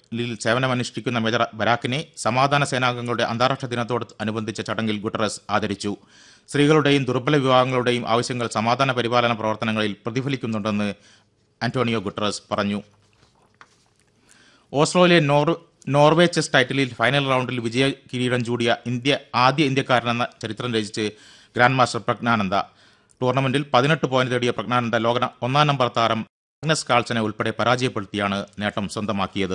ലിൽ സേവനമനുഷ്ഠിക്കുന്ന മേജർ ബരാക്കിനെ സമാധാന സേനാംഗങ്ങളുടെ അന്താരാഷ്ട്ര ദിനത്തോട് അനുബന്ധിച്ച ചടങ്ങിൽ ഗുട്ടറസ് ആദരിച്ചു സ്ത്രീകളുടെയും ദുർബല വിഭാഗങ്ങളുടെയും ആവശ്യങ്ങൾ സമാധാന പരിപാലന പ്രവർത്തനങ്ങളിൽ പ്രതിഫലിക്കുന്നുണ്ടെന്ന് ആന്റോണിയോ ഗുട്ടറസ് പറഞ്ഞു ഓസ്ട്രേലിയൻ നോർ നോർവേ ചെസ് ടൈറ്റിലിൽ ഫൈനൽ റൗണ്ടിൽ വിജയ കിരീടം ചൂടിയ ഇന്ത്യ ആദ്യ ഇന്ത്യക്കാരനെന്ന ചരിത്രം രചിച്ച് ഗ്രാൻഡ് മാസ്റ്റർ പ്രജ്ഞാനന്ദ ടൂർണമെന്റിൽ പതിനെട്ട് പോയിന്റ് നേടിയ പ്രജ്ഞാനന്ദ ലോക ഒന്നാം നമ്പർ താരം മാഗ്നസ് കാൾസനെ ഉൾപ്പെടെ പരാജയപ്പെടുത്തിയാണ് നേട്ടം സ്വന്തമാക്കിയത്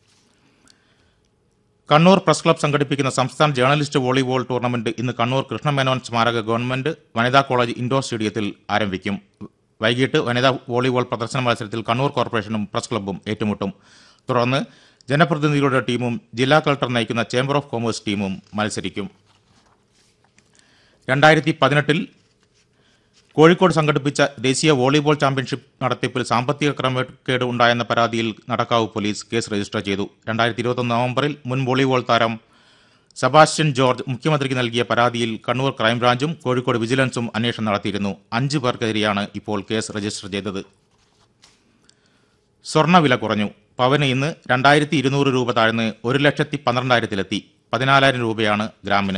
കണ്ണൂർ പ്രസ് ക്ലബ് സംഘടിപ്പിക്കുന്ന സംസ്ഥാന ജേർണലിസ്റ്റ് വോളിബോൾ ടൂർണമെന്റ് ഇന്ന് കണ്ണൂർ കൃഷ്ണമേനോൻ സ്മാരക ഗവൺമെന്റ് വനിതാ കോളേജ് ഇൻഡോർ സ്റ്റേഡിയത്തിൽ ആരംഭിക്കും വൈകിട്ട് വനിതാ വോളിബോൾ പ്രദർശന മത്സരത്തിൽ കണ്ണൂർ കോർപ്പറേഷനും പ്രസ് ക്ലബ്ബും ഏറ്റുമുട്ടും തുടർന്ന് ജനപ്രതിനിധികളുടെ ടീമും ജില്ലാ കളക്ടർ നയിക്കുന്ന ചേംബർ ഓഫ് കൊമേഴ്സ് ടീമും മത്സരിക്കും രണ്ടായിരത്തി പതിനെട്ടിൽ കോഴിക്കോട് സംഘടിപ്പിച്ച ദേശീയ വോളിബോൾ ചാമ്പ്യൻഷിപ്പ് നടത്തിപ്പിൽ സാമ്പത്തിക ക്രമക്കേട് ഉണ്ടായെന്ന പരാതിയിൽ നടക്കാവ് പോലീസ് കേസ് രജിസ്റ്റർ ചെയ്തു രണ്ടായിരത്തി ഇരുപത്തൊന്ന് നവംബറിൽ മുൻ വോളിബോൾ താരം സെബാസ്റ്റ്യൻ ജോർജ് മുഖ്യമന്ത്രിക്ക് നൽകിയ പരാതിയിൽ കണ്ണൂർ ക്രൈംബ്രാഞ്ചും കോഴിക്കോട് വിജിലൻസും അന്വേഷണം നടത്തിയിരുന്നു അഞ്ച് പേർക്കെതിരെയാണ് ഇപ്പോൾ കേസ് രജിസ്റ്റർ ചെയ്തത് സ്വർണ്ണവില കുറഞ്ഞു പവന് ഇന്ന് രണ്ടായിരത്തി ഇരുന്നൂറ് രൂപ താഴ്ന്ന് ഒരു ലക്ഷത്തി പന്ത്രണ്ടായിരത്തിലെത്തി പതിനാലായിരം രൂപയാണ് ഗ്രാമിന്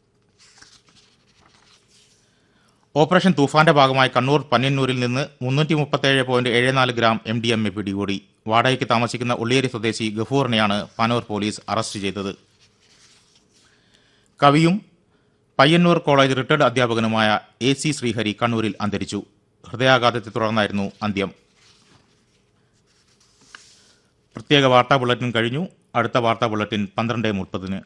ഓപ്പറേഷൻ തൂഫാന്റെ ഭാഗമായി കണ്ണൂർ പന്ന്യന്നൂരിൽ നിന്ന് മുന്നൂറ്റി മുപ്പത്തേഴ് പോയിന്റ് ഏഴ് നാല് gram M D M A പിടികൂടി വാടകയ്ക്ക് താമസിക്കുന്ന ഉള്ളിയേരി സ്വദേശി ഗഫൂറിനെയാണ് പാനൂർ പോലീസ് അറസ്റ്റ് ചെയ്തത് കവിയും പയ്യന്നൂർ കോളേജ് റിട്ടയർഡ് അധ്യാപകനുമായ എ സി ശ്രീഹരി കണ്ണൂരിൽ അന്തരിച്ചു ഹൃദയാഘാതത്തെ തുടർന്നായിരുന്നു അന്ത്യം പ്രത്യേക വാർത്താ ബുള്ളറ്റിൻ കഴിഞ്ഞു അടുത്ത വാർത്താ ബുള്ളറ്റിൻ പന്ത്രണ്ട് മുപ്പതിന്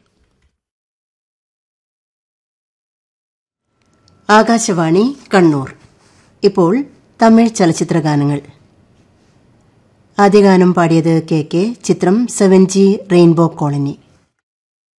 ആകാശവാണി കണ്ണൂർ ഇപ്പോൾ തമിഴ് ചലച്ചിത്ര ഗാനങ്ങൾ ആദ്യ ഗാനം പാടിയത് കെ കെ ചിത്രം സെവൻ ജി റെയിൻബോ കോളനി